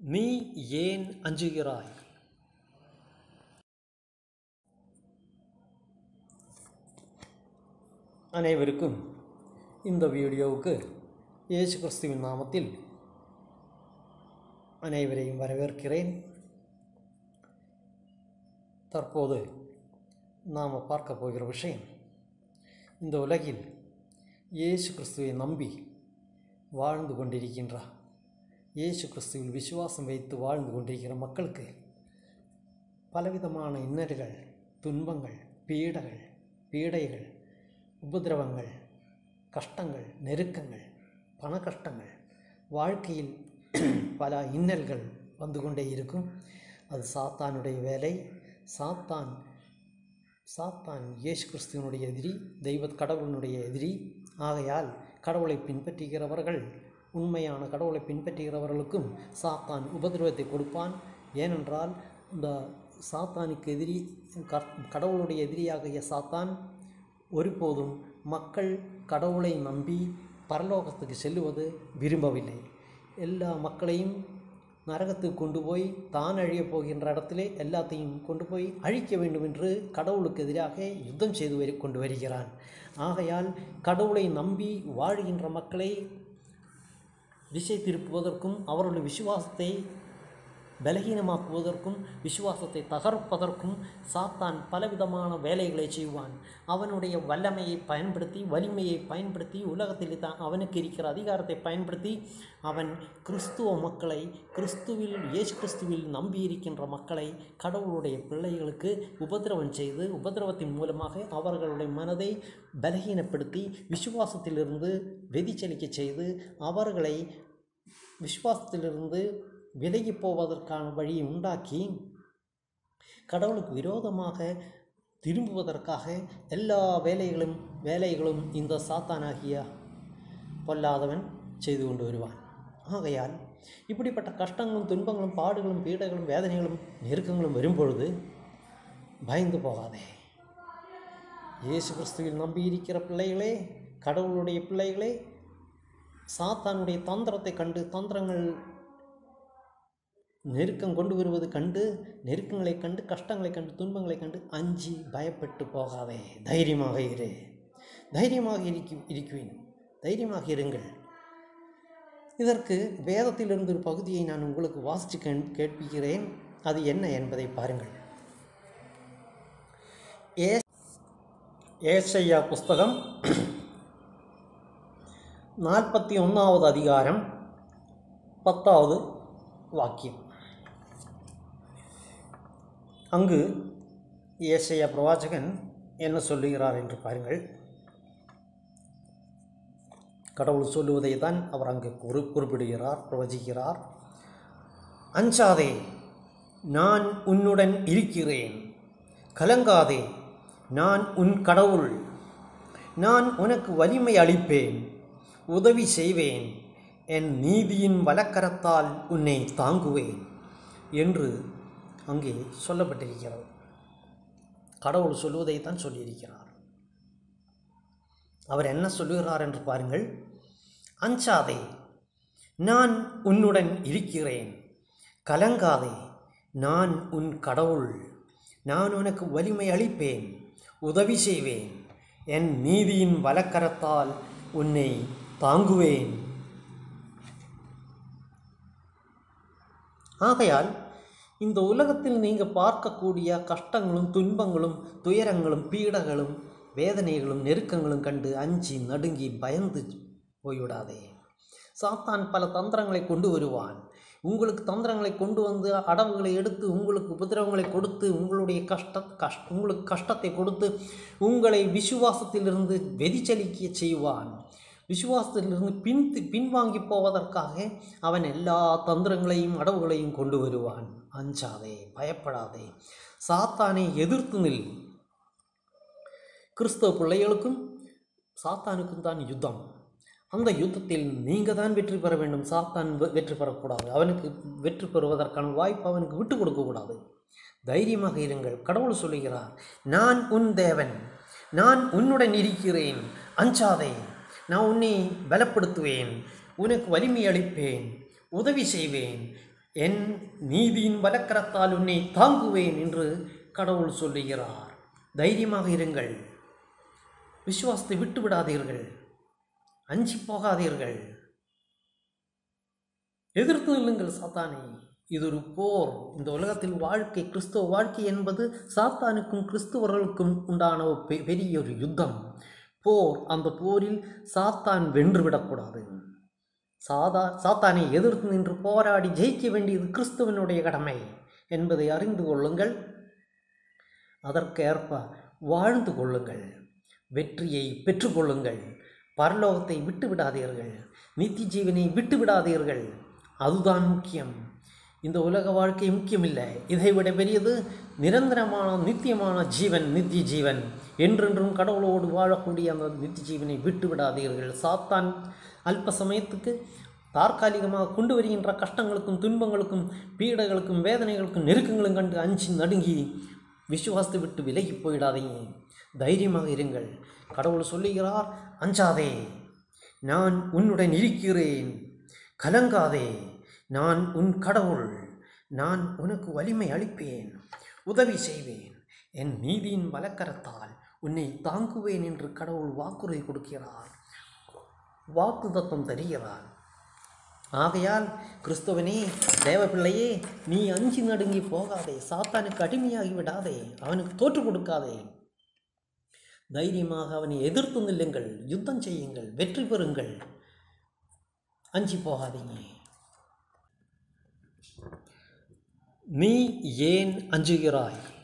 நீ ஏன் அஞ்சுகிறாய் அனைவருக்கும் இந்த வீடியோவுக்கு இயேசு கிறிஸ்துவின் நாமத்தில் அனைவரையும் வரவேற்கிறேன் தற்போது நாம் பார்க்க போகிற விஷயம் இந்த உலகில் இயேசு கிறிஸ்துவை நம்பி வாழ்ந்து கொண்டிருக்கின்ற இயேசு கிறிஸ்துவில் விசுவாசம் வைத்து வாழ்ந்து கொண்டிருக்கிற மக்களுக்கு பலவிதமான இன்னல்கள் துன்பங்கள் பீடகள் பீடைகள் உபதிரவங்கள் கஷ்டங்கள் நெருக்கங்கள் பண கஷ்டங்கள் வாழ்க்கையில் பல இன்னல்கள் வந்து கொண்டே இருக்கும் அது சாத்தானுடைய வேலை சாத்தான் சாத்தான் இயேசு கிறிஸ்துவனுடைய எதிரி தெய்வ கடவுளினுடைய எதிரி ஆகையால் கடவுளை பின்பற்றுகிறவர்கள் உண்மையான கடவுளை பின்பற்றுகிறவர்களுக்கும் சாத்தான் உபதிரவத்தை கொடுப்பான் ஏனென்றால் இந்த சாத்தானுக்கு எதிரி கர்- கடவுளுடைய எதிரியாகிய சாத்தான் ஒருபோதும் மக்கள் கடவுளை நம்பி பரலோகத்துக்கு செல்லுவது விரும்பவில்லை எல்லா மக்களையும் நரகத்துக்கு கொண்டு போய் தான் அழியப் போகின்ற இடத்திலே எல்லாத்தையும் கொண்டு போய் அழிக்க வேண்டும் என்று கடவுளுக்கு எதிராக யுத்தம் செய்து வரு கொண்டு வருகிறான் ஆகையால் கடவுளை நம்பி வாழ்கின்ற மக்களை திசை திருப்புவதற்கும் அவர்களுடைய விசுவாசத்தை பலகீனமாக்குவதற்கும் விசுவாசத்தை தகர்ப்பதற்கும் சாத்தான் பலவிதமான வேலைகளை செய்வான் அவனுடைய வல்லமையை பயன்படுத்தி வலிமையை பயன்படுத்தி உலகத்தில் தான் அவனுக்கு இருக்கிற அதிகாரத்தை பயன்படுத்தி அவன் கிறிஸ்துவ மக்களை கிறிஸ்துவில் இயேசு கிறிஸ்துவில் நம்பியிருக்கின்ற மக்களை கடவுளுடைய பிள்ளைகளுக்கு உபதிரவம் செய்து உபதிரவத்தின் மூலமாக அவர்களுடைய மனதை பலகீனப்படுத்தி விசுவாசத்திலிருந்து வெதிச்சலிக்க செய்து அவர்களை விசுவாசத்திலிருந்து விலகி போவதற்கான வழியை உண்டாக்கி கடவுளுக்கு விரோதமாக திரும்புவதற்காக எல்லா வேலைகளும் வேலைகளும் இந்த சாத்தானாகிய பொல்லாதவன் செய்து கொண்டு வருவான் ஆகையால் இப்படிப்பட்ட கஷ்டங்களும் துன்பங்களும் பாடுகளும் பீடைகளும் வேதனைகளும் நெருக்கங்களும் வரும்பொழுது பயந்து போகாதே இயேசு கிறிஸ்துவில் நம்பியிருக்கிற பிள்ளைகளே கடவுளுடைய பிள்ளைகளே சாத்தானுடைய தந்திரத்தை கண்டு தந்திரங்கள் நெருக்கம் கொண்டு வருவது கண்டு நெருக்கங்களை கண்டு கஷ்டங்களை கண்டு துன்பங்களை கண்டு அஞ்சி பயப்பட்டு போகாதே தைரியமாக இரு தைரியமாக இருக்கி இருக்குவேன் தைரியமாக இருங்கள் இதற்கு வேதத்திலிருந்து ஒரு பகுதியை நான் உங்களுக்கு வாசித்து கண் கேட்பிக்கிறேன் அது என்ன என்பதை பாருங்கள் ஏ ஏசையா புஸ்தகம் நாற்பத்தி ஒன்றாவது அதிகாரம் பத்தாவது வாக்கியம் அங்கு ஏசையா பிரவாச்சகன் என்ன சொல்லுகிறார் என்று பாருங்கள் கடவுள் சொல்லுவதை தான் அவர் அங்கு குறி குறிப்பிடுகிறார் பிரவச்சிக்கிறார் அஞ்சாதே நான் உன்னுடன் இருக்கிறேன் கலங்காதே நான் உன் கடவுள் நான் உனக்கு வலிமை அளிப்பேன் உதவி செய்வேன் என் நீதியின் வலக்கரத்தால் உன்னை தாங்குவேன் என்று அங்கே சொல்லப்பட்டிருக்கிறது கடவுள் சொல்லுவதைத்தான் சொல்லியிருக்கிறார் அவர் என்ன சொல்லுகிறார் என்று பாருங்கள் அஞ்சாதே நான் உன்னுடன் இருக்கிறேன் கலங்காதே நான் உன் கடவுள் நான் உனக்கு வலிமை அளிப்பேன் உதவி செய்வேன் என் நீதியின் வலக்கரத்தால் உன்னை தாங்குவேன் ஆகையால் இந்த உலகத்தில் நீங்கள் பார்க்கக்கூடிய கஷ்டங்களும் துன்பங்களும் துயரங்களும் பீடகளும் வேதனைகளும் நெருக்கங்களும் கண்டு அஞ்சி நடுங்கி பயந்து போய்விடாதே சாத்தான் பல தந்திரங்களை கொண்டு வருவான் உங்களுக்கு தந்திரங்களை கொண்டு வந்து அடவுகளை எடுத்து உங்களுக்கு உபதிரவங்களை கொடுத்து உங்களுடைய கஷ்ட கஷ் உங்களுக்கு கஷ்டத்தை கொடுத்து உங்களை விசுவாசத்திலிருந்து வெதிச்சலிக்க செய்வான் விசுவாசத்திலிருந்து பின் பின்வாங்கி போவதற்காக அவன் எல்லா தந்திரங்களையும் அடவுகளையும் கொண்டு வருவான் அஞ்சாதே பயப்படாதே சாத்தானை எதிர்த்து நில் கிறிஸ்தவ பிள்ளைகளுக்கும் சாத்தானுக்கும் தான் யுத்தம் அந்த யுத்தத்தில் நீங்கள் தான் வெற்றி பெற வேண்டும் சாத்தான் வெ- வெற்றி பெறக்கூடாது அவனுக்கு வெற்றி பெறுவதற்கான வாய்ப்பு அவனுக்கு விட்டு கொடுக்கக்கூடாது தைரியமாக இருங்கள் கடவுள் சொல்லுகிறார் நான் உன் தேவன் நான் உன்னுடன் இருக்கிறேன் அஞ்சாதே நான் உன்னை பலப்படுத்துவேன் உனக்கு வலிமை அளிப்பேன் உதவி செய்வேன் என் நீதியின் வலக்கரத்தால் உன்னை தாங்குவேன் என்று கடவுள் சொல்லுகிறார் தைரியமாக இருங்கள் விசுவாசத்தை விட்டு விடாதீர்கள் அஞ்சி போகாதீர்கள் எதிர்த்து நில்லுங்கள் சாத்தானே இது ஒரு போர் இந்த உலகத்தில் வாழ்க்கை கிறிஸ்துவ வாழ்க்கை என்பது சாத்தானுக்கும் கிறிஸ்துவர்களுக்கும் உண்டான ஒரு பெ- பெரிய ஒரு யுத்தம் போர் அந்த போரில் சாத்தான் வென்றுவிடக்கூடாது சாதா சாத்தானை எதிர்த்து நின்று போராடி ஜெயிக்க வேண்டியது கிறிஸ்துவனுடைய கடமை என்பதை அறிந்து கொள்ளுங்கள் அதற்கேற்ப வாழ்ந்து கொள்ளுங்கள் வெற்றியை பெற்றுக்கொள்ளுங்கள் பரலோகத்தை விட்டு விடாதீர்கள் நித்திய ஜீவனை விட்டு விடாதீர்கள் அதுதான் முக்கியம் இந்த உலக வாழ்க்கை முக்கியமில்லை இதைவிட பெரியது நிரந்தரமான நித்தியமான ஜீவன் நித்திய ஜீவன் என்றென்றும் கடவுளோடு வாழக்கூடிய அந்த நித்திய ஜீவனை விட்டு விடாதீர்கள் சாத்தான் அல்ப சமயத்துக்கு தற்காலிகமாக கொண்டு வருகின்ற கஷ்டங்களுக்கும் துன்பங்களுக்கும் பீடைகளுக்கும் வேதனைகளுக்கும் நெருக்கங்களும் கண்டு அஞ்சி நடுங்கி விசுவாசத்தை விட்டு விலகி போயிடாதீங்க தைரியமாக இருங்கள் கடவுள் சொல்லுகிறார் அஞ்சாதே நான் உன்னுடன் இருக்கிறேன் கலங்காதே நான் உன் கடவுள் நான் உனக்கு வலிமை அளிப்பேன் உதவி செய்வேன் என் நீதியின் வலக்கரத்தால் உன்னை தாங்குவேன் என்று கடவுள் வாக்குறுதி கொடுக்கிறார் வாக்கு தத்துவம் தருகிறார் ஆகையால் கிறிஸ்துவனே தேவப்பிள்ளையே நீ அஞ்சி நடுங்கி போகாதே சாத்தானுக்கு அடிமையாகி விடாதே அவனுக்கு தோற்று கொடுக்காதே தைரியமாக அவனை எதிர்த்து நில்லுங்கள் யுத்தம் செய்யுங்கள் வெற்றி பெறுங்கள் அஞ்சி போகாதீங்க நீ ஏன் அஞ்சுகிறாய்